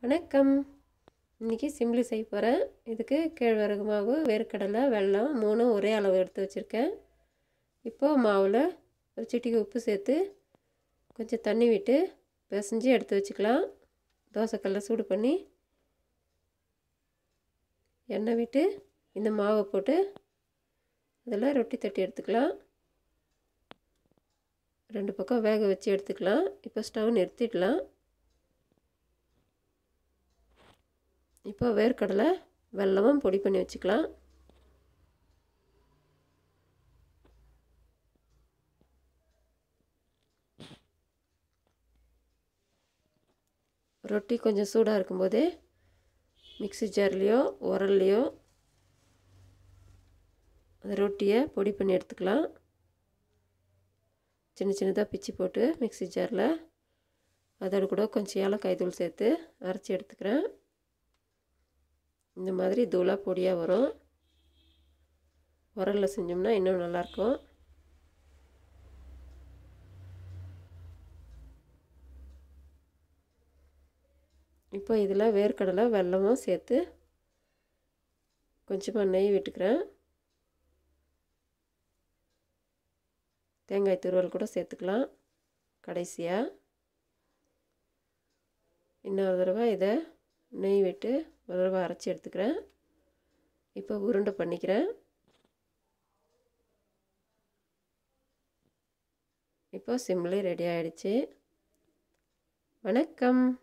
வணக்கம் இன்றைக்கி சிம்பிளி செய்ய போகிறேன் இதுக்கு கேழ்வரகு மாவு வேர்க்கடலை வெல்லம் மூணும் ஒரே அளவு எடுத்து வச்சுருக்கேன் இப்போது மாவில் ஒரு சிட்டிக்கு உப்பு சேர்த்து கொஞ்சம் தண்ணி விட்டு பிசைஞ்சு எடுத்து வச்சுக்கலாம் தோசைக்கல்ல சூடு பண்ணி எண்ணெய் விட்டு இந்த மாவை போட்டு அதில் ரொட்டி தட்டி எடுத்துக்கலாம் ரெண்டு பக்கம் வேக வச்சு எடுத்துக்கலாம் இப்போ ஸ்டவ் நிறுத்திடலாம் இப்போ வேர்க்கடலை வெல்லமும் பொடி பண்ணி வச்சுக்கலாம் ரொட்டி கொஞ்சம் சூடாக இருக்கும்போதே மிக்ஸி ஜார்லேயோ உரல்லையோ அந்த ரொட்டியை பொடி பண்ணி எடுத்துக்கலாம் சின்ன சின்னதாக பிச்சு போட்டு மிக்ஸி ஜாரில் அதோடு கூட கொஞ்சம் ஏலக்காய் தூள் சேர்த்து அரைச்சி எடுத்துக்கிறேன் இந்த மாதிரி தூளாக பொடியாக வரும் உரலில் செஞ்சோம்னா இன்னும் நல்லாயிருக்கும் இப்போ இதில் வேர்க்கடலை வெல்லமும் சேர்த்து கொஞ்சமாக நெய் விட்டுக்கிறேன் தேங்காய் துருவல் கூட சேர்த்துக்கலாம் கடைசியாக இன்னொரு தடவை இதை நெய் விட்டு ஒரு தடவை அரைச்சி எடுத்துக்கிறேன் இப்போ உருண்டை பண்ணிக்கிறேன் இப்போ சிம்லி ரெடி ஆகிடுச்சு வணக்கம்